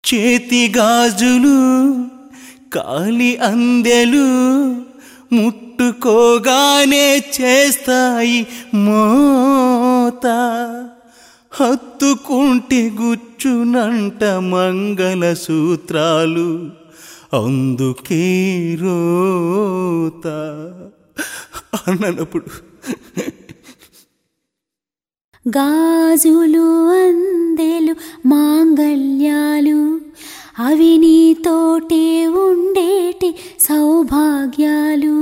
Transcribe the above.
చేతి గాజులు కాలి అందెలు ముట్టుకోగానే చేస్తాయి మోత హత్తుకుంటే గుచ్చునంట మంగళ సూత్రాలు అందుకే రోత అన్నప్పుడు గాజులు అందెలు మాంగళ్యాలు అవి నీతోటే ఉండేటి సౌభాగ్యాలు